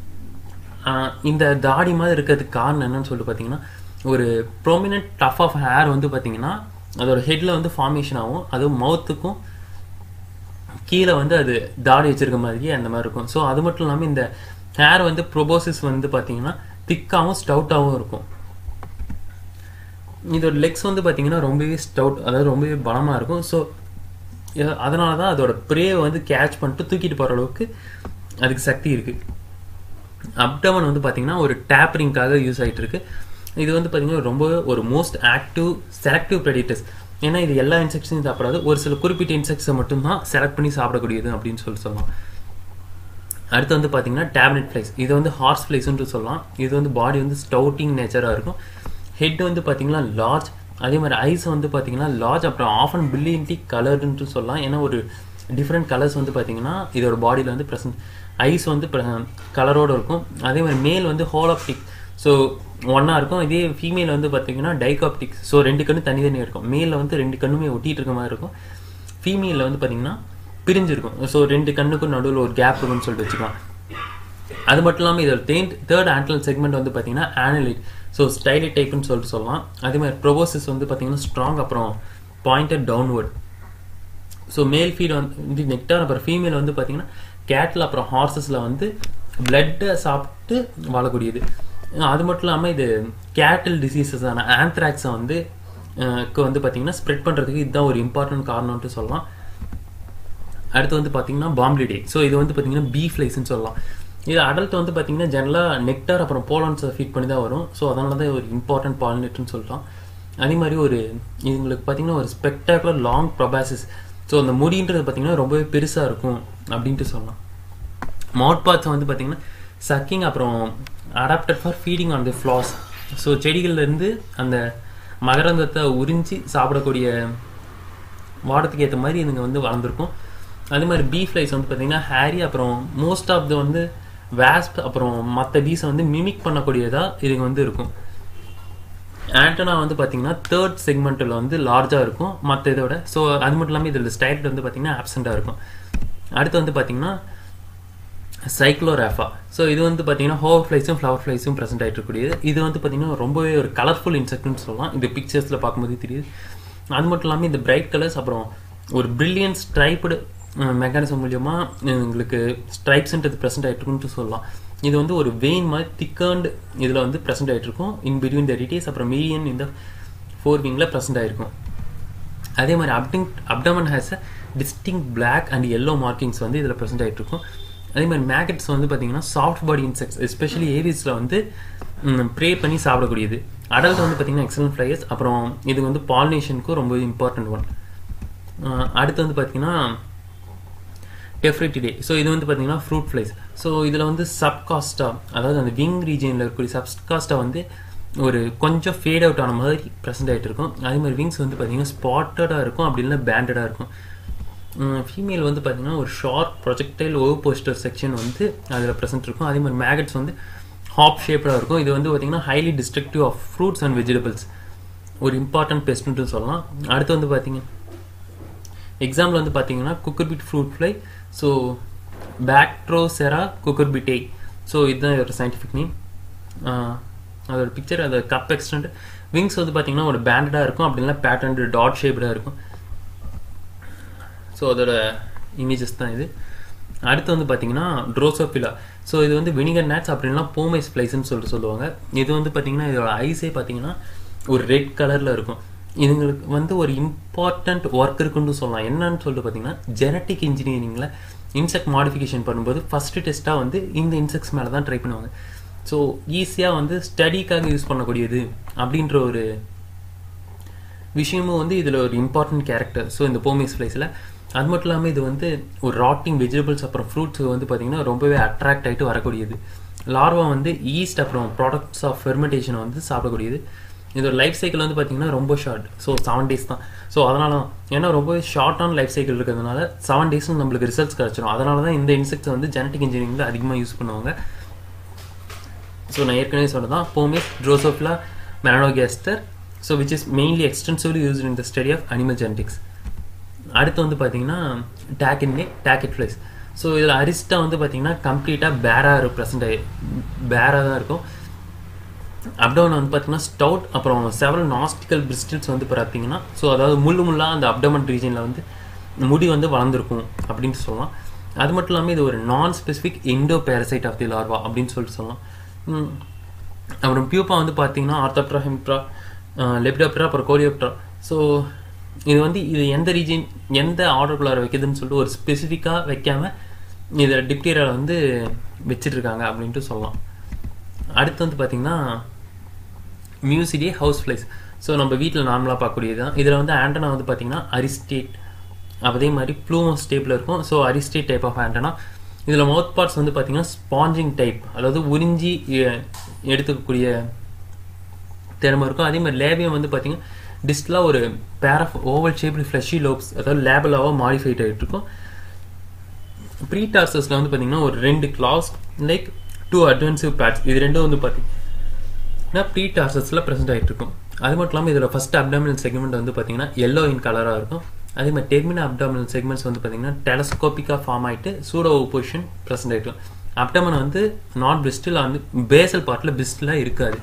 இந்த தாடி மாதிரி இருக்கிறதுக்கு காரணம் என்னன்னு சொல்லிட்டு பார்த்தீங்கன்னா ஒரு ப்ரோமினன்ட் டஃப் ஆஃப் ஹேர் வந்து பார்த்தீங்கன்னா அதோட ஹெட்டில் வந்து ஃபார்மேஷன் ஆகும் அதுவும் மவுத்துக்கும் கீழே வந்து அது தாடி வச்சிருக்க மாதிரியே அந்த மாதிரி இருக்கும் ஸோ அது மட்டும் இல்லாமல் இந்த ஹேர் வந்து ப்ரொபோசிஸ் வந்து பார்த்தீங்கன்னா திக்காகவும் ஸ்டவுட்டாகவும் இருக்கும் இதோட லெக்ஸ் வந்து பார்த்தீங்கன்னா ரொம்பவே ஸ்டவுட் அதாவது ரொம்பவே பலமாக இருக்கும் ஸோ அதனால தான் அதோட ப்ரேவை வந்து கேட்ச் பண்ணிட்டு தூக்கிட்டு போகிற அளவுக்கு அதுக்கு சக்தி இருக்குது அப்டமன் வந்து பார்த்தீங்கன்னா ஒரு டேப்பரிங்காக யூஸ் ஆகிட்டு இருக்கு இது வந்து பார்த்தீங்கன்னா ரொம்ப ஒரு மோஸ்ட் ஆக்டிவ் செலக்டிவ் ப்ரெடிட்டர்ஸ் ஏன்னா இது எல்லா இன்செக்ட்ஸையும் சாப்பிடாது ஒரு சில குறிப்பிட்ட இன்செக்ட்ஸை மட்டும்தான் செலக்ட் பண்ணி சாப்பிடக்கூடியது அப்படின்னு சொல்லி சொல்லலாம் அடுத்து வந்து பார்த்தீங்கன்னா டேப்லெட் ஃப்ளைஸ் இது வந்து ஹார்ஸ் ஃப்ளைஸ்ன்ட்டு சொல்லலாம் இது வந்து பாடி வந்து ஸ்டவுட்டிங் நேச்சராக இருக்கும் ஹெட் வந்து பார்த்தீங்கன்னா லார்ஜ் அதே மாதிரி ஐஸ் வந்து பார்த்தீங்கன்னா லார்ஜ் அப்புறம் ஆஃப் அண்ட் பில்லியன்டி கலர்டுன்ட்டு சொல்லலாம் ஏன்னா ஒரு டிஃப்ரெண்ட் கலர்ஸ் வந்து பார்த்தீங்கன்னா இதோட பாடியில் வந்து ப்ரெசன்ட் ஐஸ் வந்து கலரோடு இருக்கும் அதே மாதிரி மேல் வந்து ஹோலாப்டிக் ஸோ ஒன்றா இருக்கும் இதே ஃபீமேல் வந்து பார்த்தீங்கன்னா டைகாப்டிக் ஸோ ரெண்டு கண்ணு தனி தனியாக இருக்கும் மேலில் வந்து ரெண்டு கண்ணுமே ஒட்டிகிட்டு இருக்க மாதிரி இருக்கும் ஃபீமேலில் வந்து பார்த்தீங்கன்னா பிரிஞ்சிருக்கும் ஸோ ரெண்டு கண்ணுக்கும் நடுவில் ஒரு கேப் இருக்குன்னு சொல்லிட்டு வச்சுக்கலாம் அது மட்டும் இல்லாமல் இதோட தேர்ட் தேர்ட் ஆண்டல் செக்மெண்ட் வந்து பார்த்தீங்கன்னா ஆனலிட் ஸோ ஸ்டைலிட் டைப்னு சொல்லிட்டு சொல்லலாம் அதே மாதிரி ப்ரொபோசிஸ் வந்து பார்த்தீங்கன்னா ஸ்ட்ராங் அப்புறம் pointed downward so male feed வந்து நெக்டார் அப்புறம் ஃபீமேல் வந்து பார்த்தீங்கன்னா கேட்டில் அப்புறம் ஹார்சஸில் வந்து பிளட்டை சாப்பிட்டு வாழக்கூடியது அது மட்டும் இல்லாமல் இது கேட்டில் டிசீசஸான ஆந்த்ராக்ஸை வந்து வந்து பார்த்தீங்கன்னா ஸ்ப்ரெட் பண்ணுறதுக்கு இதுதான் ஒரு இம்பார்ட்டன்ட் காரணம்ட்டு சொல்லலாம் அடுத்து வந்து பார்த்தீங்கன்னா பாம்லிடே ஸோ இது வந்து பார்த்தீங்கன்னா பீ ஃப்ளைஸ்ன்னு சொல்லலாம் இது அடல்ட் வந்து பார்த்தீங்கன்னா ஜென்ரலாக நெக்டார் அப்புறம் போலன்ஸை ஃபீட் பண்ணி தான் வரும் ஸோ அதனால தான் ஒரு இம்பார்ட்டன்ட் பாலினேட்னு சொல்லலாம் அதே மாதிரி ஒரு இதுங்களுக்கு பார்த்தீங்கன்னா ஒரு ஸ்பெக்டாகுலர் லாங் ப்ரொபாசிஸ் ஸோ அந்த முடின்றது பார்த்தீங்கன்னா ரொம்பவே பெருசாக இருக்கும் அப்படின்ட்டு சொல்லலாம் மவுட் பார்ட்ஸ் வந்து பார்த்தீங்கன்னா சக்கிங் அப்புறம் adapted for feeding on the flowers so செடிகள்லேருந்து அந்த மகரந்தத்தை உறிஞ்சி சாப்பிடக்கூடிய வாடத்துக்கு ஏற்ற மாதிரி இதுங்க வந்து வளர்ந்துருக்கும் அதே மாதிரி பீ ஃப்ளைஸ் வந்து பார்த்தீங்கன்னா ஹேரி அப்புறம் மோஸ்ட் ஆஃப் த வந்து வேஸ்ப் அப்புறம் மற்ற பீஸை வந்து மிமிக் பண்ணக்கூடியதாக இதுங்க வந்து இருக்கும் ஆண்டனா வந்து பார்த்தீங்கன்னா தேர்ட் செக்மெண்ட்டில் வந்து லார்ஜாக இருக்கும் மற்ற இதோட ஸோ அது மட்டும் இல்லாமல் இதில் ஸ்டைட் வந்து பார்த்தீங்கன்னா ஆப்சண்ட்டாக இருக்கும் அடுத்து வந்து பார்த்தீங்கன்னா சைக்ளோராஃபா ஸோ இது வந்து பார்த்தீங்கன்னா ஹோவர் ஃப்ளைஸும் ஃப்ளவர் ஃப்ளைஸும் ப்ரெசென்ட் ஆகிட்டு இருக்கக்கூடியது இது வந்து பார்த்தீங்கன்னா ரொம்பவே ஒரு கலர்ஃபுல் இன்செக்ட்னு சொல்லலாம் இது பிக்சர்ஸில் பார்க்கும்போது தெரியுது அது மட்டும் இல்லாமல் இந்த பிரைட் கலர்ஸ் அப்புறம் ஒரு பிரில்லியன் ஸ்ட்ரைப்டு மெக்கானிசம் மூலியமாக உங்களுக்கு ஸ்ட்ரைப்ஸ்ன்றது ப்ரெசென்ட் ஆகிட்டு இருக்குன்னு சொல்லலாம் இது வந்து ஒரு வெயின் மாதிரி திக்கர்ண்டு இதில் வந்து ப்ரெசென்ட் ஆகிட்டு இருக்கும் இன் பிட்வீன் த ரிட்டீஸ் அப்புறம் மீடியன் இந்த ஃபோர் விங்கில் ப்ரெசென்ட் ஆகிருக்கும் அதே மாதிரி அப்டிங் abdomen has a distinct black and yellow markings வந்து இதில் ப்ரெசென்ட் ஆகிட்டு இருக்கும் அதே மாதிரி மேக்கெட்ஸ் வந்து பார்த்தீங்கன்னா சாஃப்ட் பாடி இன்செக்ட்ஸ் எஸ்பெஷலி ஏவிஸில் வந்து ப்ரே பண்ணி சாப்பிடக்கூடியது அடல்ட் வந்து பார்த்தீங்கன்னா எக்ஸலன்ட் ஃப்ளையர்ஸ் அப்புறம் இது வந்து பாலினேஷனுக்கும் ரொம்ப இம்பார்ட்டன்ட் ஒன் அஹ் அடுத்து வந்து பார்த்தீங்கன்னா டெஃப்ரிட்டிடே ஸோ இது வந்து பார்த்தீங்கன்னா ஃப்ரூட் ஃப்ளைஸ் ஸோ இதில் வந்து சப்காஸ்டா அதாவது அந்த விங் ரீஜனில் இருக்கக்கூடிய சப்காஸ்டா வந்து ஒரு கொஞ்சம் ஃபேட் அவுட் ஆன மாதிரி ப்ரெசென்ட் ஆகிட்டு இருக்கும் அதே மாதிரி விங்ஸ் வந்து பார்த்தீங்கன்னா ஸ்பாட்டடாக இருக்கும் அப்படி இல்லைன்னா பேண்டடாக இருக்கும் ஃபீமேல் வந்து பார்த்தீங்கன்னா ஒரு sharp projectile over posterior section வந்து அதில் ப்ரெசென்ட் இருக்கும் அதே மாதிரி மேகட்ஸ் வந்து ஹாப் ஷேப்டாக இருக்கும் இது வந்து பார்த்தீங்கன்னா highly destructive of fruits and vegetables ஒரு இம்பார்ட்டன்ட் பெஸ்ட்னு சொல்லலாம் அடுத்து வந்து பார்த்தீங்க எக்ஸாம்பிள் வந்து பார்த்தீங்கன்னா cucurbit fruit fly so Bactrocera cucurbitae so இதுதான் ஒரு சயின்டிஃபிக் நேம் அதோட பிக்சர் அதோட கப் எக்ஸ்டெண்ட் விங்ஸ் வந்து பார்த்தீங்கன்னா ஒரு பேண்டடாக இருக்கும் அப்படி இல்லைனா பேட்டர்ன் டாட் ஷேப்டாக இருக்கும் ஸோ அதோட இமேஜஸ் தான் இது அடுத்து வந்து பார்த்தீங்கன்னா ட்ரோசோஃபிலா ஸோ இது வந்து வினிகர் நேட்ஸ் அப்படின்னா போமைஸ் ஃப்ளைஸ்ன்னு சொல்லிட்டு சொல்லுவாங்க இது வந்து பார்த்தீங்கன்னா இதோட ஐஸே பார்த்தீங்கன்னா ஒரு ரெட் கலரில் இருக்கும் இதுங்களுக்கு வந்து ஒரு இம்பார்ட்டண்ட் ஒர்க் இருக்குன்னு சொல்லலாம் என்னன்னு சொல்லிட்டு பார்த்தீங்கன்னா ஜெனட்டிக் இன்ஜினியரிங்கில் இன்செக்ட் மாடிஃபிகேஷன் பண்ணும்போது ஃபஸ்ட்டு டெஸ்ட்டாக வந்து இந்த இன்செக்ட்ஸ் மேலே தான் ட்ரை பண்ணுவாங்க ஸோ ஈஸியாக வந்து ஸ்டடிக்காக யூஸ் பண்ணக்கூடியது அப்படின்ற ஒரு விஷயமும் வந்து இதில் ஒரு இம்பார்ட்டன்ட் கேரக்டர் ஸோ இந்த போமிக்ஸ் ஃப்ளைஸில் அது மட்டும் இல்லாமல் இது வந்து ஒரு ராட்டிங் வெஜிடபிள்ஸ் அப்புறம் ஃப்ரூட்ஸ் வந்து பார்த்திங்கன்னா ரொம்பவே அட்ராக்ட் ஆகிட்டு வரக்கூடியது லார்வா வந்து ஈஸ்ட் அப்புறம் ப்ராடக்ட்ஸ் ஆஃப் ஃபெர்மெண்டேஷன் வந்து சாப்பிடக்கூடியது இதோட லைஃப் சைக்கிள் வந்து பார்த்திங்கன்னா ரொம்ப ஷார்ட் ஸோ செவன் டேஸ் தான் ஸோ அதனால தான் ஏன்னா ரொம்பவே ஷார்ட்டான லைஃப் சைக்கிள் இருக்கிறதுனால செவன் டேஸும் நம்மளுக்கு ரிசல்ட்ஸ் கிடச்சிடும் அதனால தான் இந்த இன்செக்ட்ஸ் வந்து ஜெனட்டிக் இன்ஜினியரிங்கில் அதிகமாக யூஸ் பண்ணுவாங்க ஸோ நான் ஏற்கனவே சொன்னதான் pomace Drosophila melanogaster so which is mainly extensively use in the study of animal genetics அடுத்து வந்து பார்த்தீங்கன்னா டேக்கின்லே டேக்கெட் ஃப்ளைஸ் ஸோ இதில் அரிஸ்டா வந்து பார்த்தீங்கன்னா கம்ப்ளீட்டாக பேராக ப்ரெசென்ட் ஆகி பேராக தான் இருக்கும் அப்டவுன் வந்து பார்த்தீங்கன்னா ஸ்டவுட் அப்புறம் செவரல் நாஸ்டிக்கல் பிரிஸ்டில்ஸ் வந்து பார்த்தீங்கன்னா ஸோ அதாவது முள்ளு முள்ளாக அந்த அப்டமன் ரீஜனில் வந்து முடி வந்து வளர்ந்துருக்கும் அப்படின்னு சொல்லலாம் அது மட்டும் இல்லாமல் இது ஒரு நான் specific endoparasite of the larva அப்படின்னு சொல்லிட்டு சொல்லலாம் ம். அப்புறம் பியூப்பா வந்து பார்த்தீங்கன்னா ஆர்த்தப்ட்ரா ஹெம்ட்ரா லெப்டாப்ட்ரா அப்புறம் கோரியோப்ட்ரா ஸோ இது வந்து இது எந்த ரீஜன் எந்த ஆர்டருக்குள்ளார வைக்குதுன்னு சொல்லிட்டு ஒரு ஸ்பெசிஃபிக்காக வைக்காம இதில் டிப்டீரியாவில் வந்து வச்சிட்ருக்காங்க அப்படின்ட்டு சொல்லலாம் அடுத்து வந்து பார்த்தீங்கன்னா மியூசிடே ஹவுஸ் ஃப்ளைஸ் ஸோ நம்ம வீட்டில் நார்மலாக பார்க்கக்கூடியது தான் இதில் வந்து ஆண்டனா வந்து பார்த்தீங்கன்னா அரிஸ்டேட் அதே மாதிரி ப்ளூமோ ஸ்டேப்பில் இருக்கும் so aristate type of antenna இதில் மவுத் பார்ட்ஸ் வந்து பார்த்தீங்கன்னா ஸ்பாஞ்சிங் டைப் அதாவது உறிஞ்சி எ- எடுத்துக்கக்கூடிய திறமை இருக்கும் அதே மாதிரி லேபியம் வந்து பார்த்தீங்கன்னா டிஸ்டலாக ஒரு pair of oval shaped fleshy lobes அதாவது லேபலாவாக மாடிஃபைட் ஆகிட்டு இருக்கும் ப்ரீ டார்சஸில் வந்து பார்த்தீங்கன்னா ஒரு ரெண்டு claws like two adhesive pads இது ரெண்டும் வந்து பார்த்தீங்கன்னா ப்ரீ டார்சஸில் ப்ரெசென்ட் ஆகிட்டு இருக்கும் அது மட்டும் இல்லாமல் இதில் ஃபஸ்ட் அப்டாமினல் செக்மெண்ட் வந்து பார்த்தீங்கன்னா எல்லோ இன் கலராக இருக்கும் அதே மாதிரி டெர்மினா அப்டாமினல் செக்மெண்ட்ஸ் வந்து பார்த்தீங்கன்னா டெலஸ்கோப்பிக்காக ஃபார்ம் ஆகிட்டு சூடோ பொசிஷன் ப்ரெசென்ட் ஆகிட்டு இருக்கும் அப்டமன் வந்து நாட் பிரிஸ்டில் வந்து பேசல் பார்ட்டில் பிரிஸ்டிலாக இருக்காது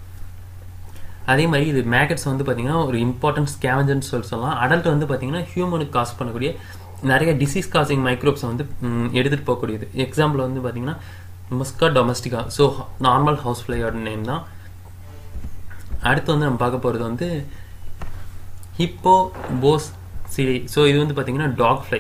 அதே மாதிரி இது மேகட்ஸ் வந்து பார்த்தீங்கன்னா ஒரு இம்பார்ட்டன்ட் ஸ்கேவஞ்சர்னு சொல்லி சொல்லலாம் அடல்ட் வந்து பார்த்தீங்கன்னா ஹியூமனுக்கு காஸ் பண்ணக்கூடிய நிறைய டிசீஸ் காசிங் மைக்ரோப்ஸை வந்து எடுத்துகிட்டு போகக்கூடியது எக்ஸாம்பிள் வந்து பார்த்தீங்கன்னா Musca domestica so normal house ஃப்ளையோட நேம் தான் அடுத்து வந்து நம்ம பார்க்க போகிறது வந்து ஹிப்போ போஸ் சிரி ஸோ இது வந்து பார்த்தீங்கன்னா டாக் ஃப்ளை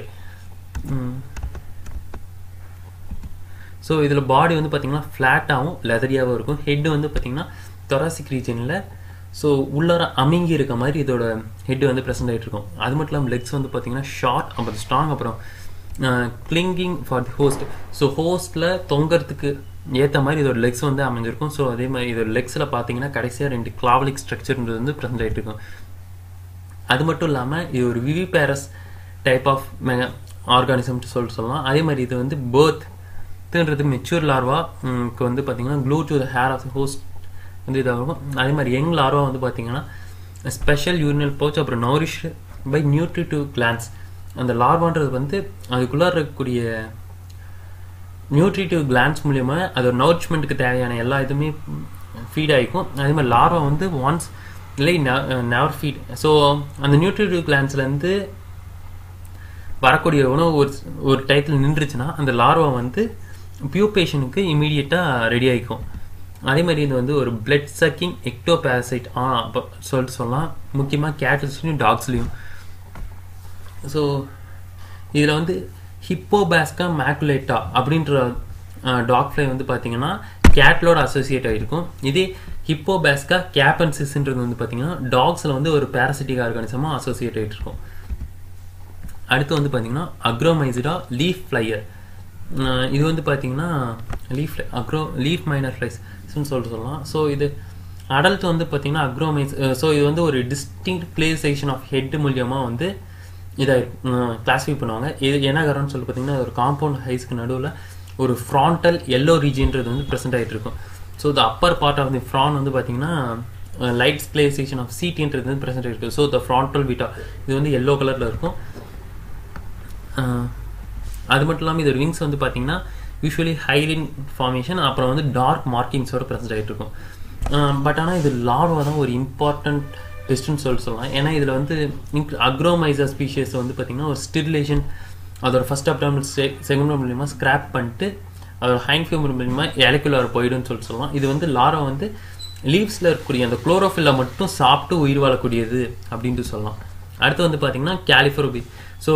ஸோ இதில் பாடி வந்து பார்த்தீங்கன்னா ஃப்ளாட்டாகவும் லெதரியாகவும் இருக்கும் ஹெட் வந்து பார்த்தீங்கன்னா தொராசிக் ரீஜனில் ஸோ உள்ளார அமுங்கி இருக்க மாதிரி இதோட ஹெட் வந்து ப்ரெசென்ட் ஆகிட்டு இருக்கும் அது மட்டும் இல்லாமல் லெக்ஸ் வந்து பார்த்தீங்கன்னா ஷார்ட் அப்புறம் ஸ்ட்ராங் அப்புறம் clinging for the host so ஹோஸ்ட்டில் தொங்கறதுக்கு ஏற்ற மாதிரி இதோட லெக்ஸ் வந்து அமைஞ்சிருக்கும் ஸோ அதே மாதிரி இதோட லெக்ஸில் பார்த்தீங்கன்னா கடைசியாக ரெண்டு கிளாவலிக் ஸ்ட்ரக்சர்ன்றது வந்து ப்ரெசென்ட் ஆகிட்டு இருக்கும் அது மட்டும் இல்லாமல் இது ஒரு விவிபேரஸ் டைப் ஆஃப் மெக ஆர்கானிசம்னு சொல்லிட்டு சொல்லலாம் அதே மாதிரி இது வந்து பேர்த்ன்றது மெச்சூர் லார்வா வந்து பார்த்தீங்கன்னா glue to the hair of the host வந்து இதாகும் அதே மாதிரி யங் லார்வா வந்து பார்த்தீங்கன்னா ஸ்பெஷல் யூரினல் பவுச் அப்புறம் நௌரிஷ் பை நியூட்ரிட்டிவ் கிளான்ஸ் அந்த லார்வான்றது வந்து அதுக்குள்ளார இருக்கக்கூடிய நியூட்ரிட்டிவ் கிளான்ஸ் மூலியமாக அதோட நவுரிச்மெண்ட்டுக்கு தேவையான எல்லா இதுவுமே ஃபீட் ஆகிக்கும் அதே மாதிரி லார்வா வந்து ஒன்ஸ் இல்லை நெவர் ஃபீட் ஸோ அந்த நியூட்ரிட்டிவ் கிளான்ஸ்லேருந்து வரக்கூடிய உணவு ஒரு ஒரு டயத்தில் நின்றுச்சுன்னா அந்த லார்வா வந்து பியூபேஷனுக்கு இமீடியட்டாக ரெடி ஆகிக்கும் அதே மாதிரி இது வந்து ஒரு பிளட் சக்கிங் எக்டோ பேரசைட் ஆ அப்போ சொல்லிட்டு சொல்லலாம் முக்கியமாக கேட்டல்ஸ்லையும் டாக்ஸ்லையும் ஸோ இதில் வந்து ஹிப்போபாஸ்கா மேக்குலேட்டா அப்படின்ற டாக் ஃப்ளை வந்து பார்த்தீங்கன்னா கேட்லோட அசோசியேட் ஆகிருக்கும் இதே ஹிப்போபாஸ்கா கேப்பன்சிஸ்ன்றது வந்து பார்த்தீங்கன்னா டாக்ஸில் வந்து ஒரு பேரசிட்டிக் ஆர்கானிசமாக அசோசியேட் ஆகிட்டு இருக்கும் அடுத்து வந்து பார்த்தீங்கன்னா அக்ரோமைசிடா லீஃப் ஃப்ளையர் இது வந்து பார்த்தீங்கன்னா லீஃப் அக்ரோ லீஃப் மைனர் ஃப்ளைஸ்ன்னு சொல்லிட்டு சொல்லலாம் ஸோ இது அடல்ட் வந்து பார்த்தீங்கன்னா அக்ரோமைஸ் ஸோ இது வந்து ஒரு டிஸ்டிங் பிளேசேஷன் ஆஃப் ஹெட் மூலியமாக வந்து இதை கிளாஸிஃபை பண்ணுவாங்க இது என்ன காரணம்னு சொல்லி பார்த்தீங்கன்னா ஒரு காம்பவுண்ட் ஹைஸ்க்கு நடுவில் ஒரு ஃப்ராண்டல் எல்லோ ரீஜியன்றது வந்து ப்ரெசென்ட் ஆகிட்டு இருக்கும் so the upper part of the frons வந்து பார்த்தீங்கன்னா லைட்ஸ் பிளேசேஷன் ஆஃப் சிடின்றது வந்து ப்ரெசென்ட் ஆகிருக்கு ஸோ த ஃப்ராண்டல் பீட்டா இது வந்து எல்லோ கலரில் இருக்கும் அஹ், அது மட்டும் இல்லாமல் இது விங்ஸ் வந்து பார்த்தீங்கன்னா யூஸ்வலி ஹைலின் ஃபார்மேஷன் அப்புறம் வந்து டார்க் மார்க்கிங்ஸோட ப்ரெசென்ட் ஆகிட்டு இருக்கும் பட் ஆனால் இது லார்வா தான் ஒரு இம்பார்ட்டன்ட் டெஸ்ட்னு சொல்லி சொல்லலாம் ஏன்னா இதில் வந்து அக்ரோமைசா ஸ்பீஷியஸ் வந்து பார்த்தீங்கன்னா ஒரு ஸ்டிரிலேஷன் அதோட ஃபர்ஸ்ட் அப்டாமல் செ செகண்ட் மூலியமாக ஸ்க்ராப் பண்ணிட்டு அதோட ஹைன் ஃபியூமர் மூலியமாக எலக்குலர் போயிடும்னு சொல்லி சொல்லலாம் இது வந்து லாரா வந்து லீவ்ஸில் இருக்கக்கூடிய அந்த குளோரோஃபில்லை மட்டும் சாப்பிட்டு உயிர் வாழக்கூடியது அப்படின்ட்டு சொல்லலாம் அடுத்து வந்து பார்த்தீங்கன்னா கேலிஃபோர்பி ஸோ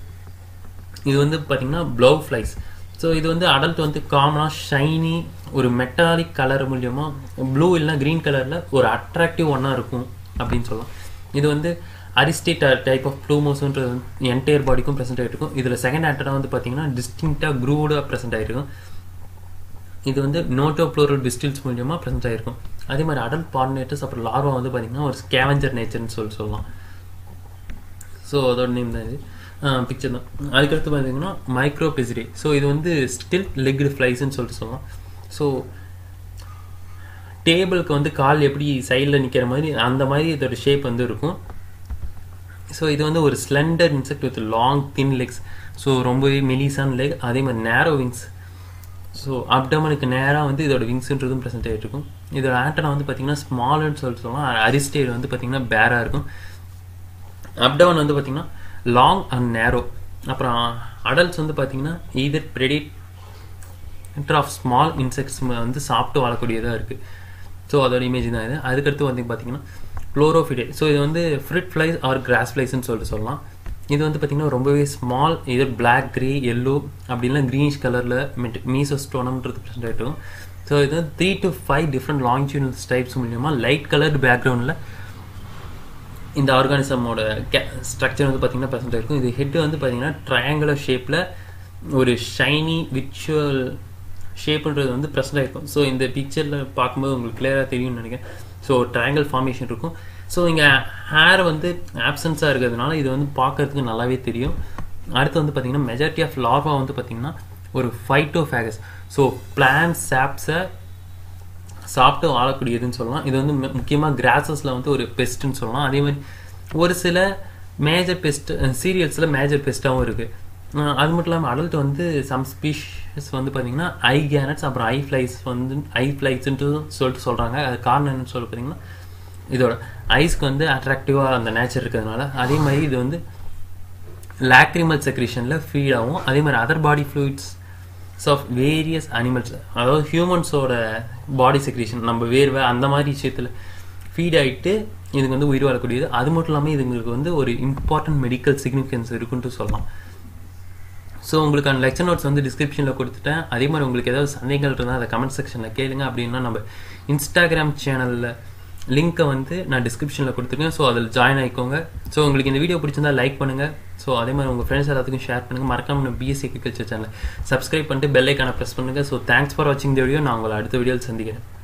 இது வந்து பார்த்தீங்கன்னா ப்ளவ் ஃப்ளைஸ் ஸோ இது வந்து அடல்ட் வந்து காமனாக ஷைனி ஒரு மெட்டாலிக் கலர் மூலியமாக ப்ளூ இல்லைனா க்ரீன் கலரில் ஒரு அட்ராக்டிவ் ஒன்றா இருக்கும் அப்படின்னு சொல்லலாம் இது வந்து அரிஸ்டேட் டைப் ஆஃப் ப்ளூமோஸ்ன்றது என்டையர் பாடிக்கும் ப்ரெசென்ட் ஆகிட்டு இருக்கும் இதில் செகண்ட் ஆக்டராக வந்து பார்த்தீங்கன்னா டிஸ்டிங்டாக க்ரூடாக ப்ரெசென்ட் ஆகிருக்கும் இது வந்து நோட்டோ ப்ளூரல் பிஸ்டில்ஸ் மூலியமாக ப்ரெசென்ட் ஆகிருக்கும் அதே மாதிரி அடல்ட் பாலினேட்டர்ஸ் அப்புறம் லார்வா வந்து பார்த்தீங்கன்னா ஒரு ஸ்கேவஞ்சர் நேச்சர்னு சொல்லி சொல்லலாம் ஸோ அதோட நேம் தான் இது பிக்சர் தான் அதுக்கடுத்து பார்த்தீங்கன்னா மைக்ரோ பிசிரி ஸோ இது வந்து ஸ்டில் லெக்டு ஃப்ளைஸ்ன்னு சொல்லிட்டு சொல்லலாம் ஸோ டேபிளுக்கு வந்து கால் எப்படி சைடில் நிற்கிற மாதிரி அந்த மாதிரி இதோட ஷேப் வந்து இருக்கும் ஸோ இது வந்து ஒரு slender insect with long thin legs so ரொம்பவே மெலிசான லெக் அதே மாதிரி நேரோ விங்ஸ் ஸோ அப்டமனுக்கு நேராக வந்து இதோட விங்ஸ்ன்றதும் ப்ரெசென்ட் ஆகிட்டு இருக்கும் இதோட ஆண்டனா வந்து பார்த்தீங்கன்னா ஸ்மால்னு சொல்லிட்டு சொல்லலாம் அரிஸ்டேட் வந்து பார்த்தீங்கன்னா பேராக இருக்கும் அப்டவுன் வந்து பார்த்தீங்கன்னா லாங் அண்ட் நேரோ அப்புறம் அடல்ட்ஸ் வந்து பார்த்தீங்கன்னா either predate of small insects வந்து சாப்பிட்டு வாழக்கூடியதாக இருக்குது ஸோ அதோட இமேஜ் தான் இது அதுக்கடுத்து வந்து பார்த்தீங்கன்னா குளோரோஃபிடே ஸோ இது வந்து ஃப்ரிட் ஃப்ளைஸ் ஆர் கிராஸ் ஃப்ளைஸ்ன்னு சொல்லிட்டு சொல்லலாம் இது வந்து பார்த்தீங்கன்னா ரொம்பவே ஸ்மால் இது பிளாக் கிரே எல்லோ அப்படின்னா க்ரீனிஷ் கலரில் மீசோஸ்டோனம்ன்றது ப்ரெசென்ட் ஆகிட்டும் ஸோ இது வந்து three to five different longitudinal types மூலியமாக லைட் கலர்டு பேக்ரவுண்டில் இந்த ஆர்கானிசமோட கே ஸ்ட்ரக்சர் வந்து பார்த்தீங்கன்னா ப்ரெசென்ட் ஆயிருக்கும் இது ஹெட் வந்து பார்த்தீங்கன்னா ட்ரையாங்குலர் ஷேப்பில் ஒரு ஷைனி விச்சுவல் ஷேப்புன்றது வந்து ப்ரெசென்ட் ஆயிருக்கும் ஸோ இந்த பிக்சரில் பார்க்கும்போது உங்களுக்கு கிளியராக தெரியும்னு நினைக்கிறேன் ஸோ ட்ரையாங்கிள் ஃபார்மேஷன் இருக்கும் ஸோ இங்கே ஹேர் வந்து ஆப்சன்ஸாக இருக்கிறதுனால இது வந்து பார்க்கறதுக்கு நல்லாவே தெரியும் அடுத்து வந்து பார்த்தீங்கன்னா மெஜாரிட்டி ஆஃப் லார்வா வந்து பார்த்தீங்கன்னா ஒரு ஃபைட்டோஃபேகஸ் ஸோ பிளான் சாப்ஸை சாப்பிட்டு வாழக்கூடியதுன்னு சொல்லலாம் இது வந்து முக்கியமாக கிராசஸில் வந்து ஒரு பெஸ்ட்டுன்னு சொல்லலாம் அதே மாதிரி ஒரு சில மேஜர் பெஸ்ட் சீரியல்ஸில் மேஜர் பெஸ்ட்டாகவும் இருக்குது அது மட்டும் இல்லாமல் அடல்ட் வந்து சம் ஸ்பீஷஸ் வந்து பார்த்தீங்கன்னா ஐ கேனட்ஸ் அப்புறம் ஐ ஃப்ளைஸ் வந்து ஐ ஃப்ளைஸ்ன்ட்டு சொல்லிட்டு சொல்கிறாங்க அது காரணம் என்னன்னு சொல்லி பார்த்தீங்கன்னா இதோட ஐஸ்க்கு வந்து அட்ராக்டிவாக அந்த நேச்சர் இருக்கிறதுனால அதே மாதிரி இது வந்து லாக்ரிமல் செக்ரேஷனில் ஃபீட் ஆகும் அதே மாதிரி other body fluids of various animals அதாவது ஹியூமன்ஸோட பாடி செக்ரேஷன் நம்ம வேர்வை அந்த மாதிரி விஷயத்தில் ஃபீட் ஆகிட்டு இதுக்கு வந்து உயிர் வாழக்கூடியது அது மட்டும் இல்லாமல் இதுங்களுக்கு வந்து ஒரு இம்பார்ட்டன்ட் மெடிக்கல் சிக்னிஃபிகன்ஸ் இருக்குன்ட்டு சொல்லலாம் ஸோ உங்களுக்கான லெக்சர் நோட்ஸ் வந்து டிஸ்கிரிப்ஷனில் கொடுத்துட்டேன் அதே மாதிரி உங்களுக்கு ஏதாவது சந்தேகங்கள் இருந்தால் அதை கமெண்ட் செக்ஷனில் கேளுங்க அப்படின்னா நம்ம இன்ஸ்டாகிராம் சேனலில் லிங்க்கை வந்து நான் டிஸ்கிரிப்ஷனில் கொடுத்துருக்கேன் ஸோ அதில் ஜாயின் ஆகிக்கோங்க ஸோ உங்களுக்கு இந்த வீடியோ பிடிச்சிருந்தா லைக் பண்ணுங்கள் ஸோ அதே மாதிரி உங்கள் ஃப்ரெண்ட்ஸ் எல்லாத்துக்கும் ஷேர் பண்ணுங்கள் மறக்காம நம்ம பிஎஸ்சி அக்ரிகல்ச்சர் சேனல் சப்ஸ்கிரைப் பண்ணிட்டு பெல் ஐக்கானை ப்ரெஸ் பண்ணுங்கள் ஸோ தேங்க்ஸ் ஃபார் வாட்சிங் த வீடியோ நான் உங்களை அடுத்த வீடியோவில் சந்திக்கிறேன்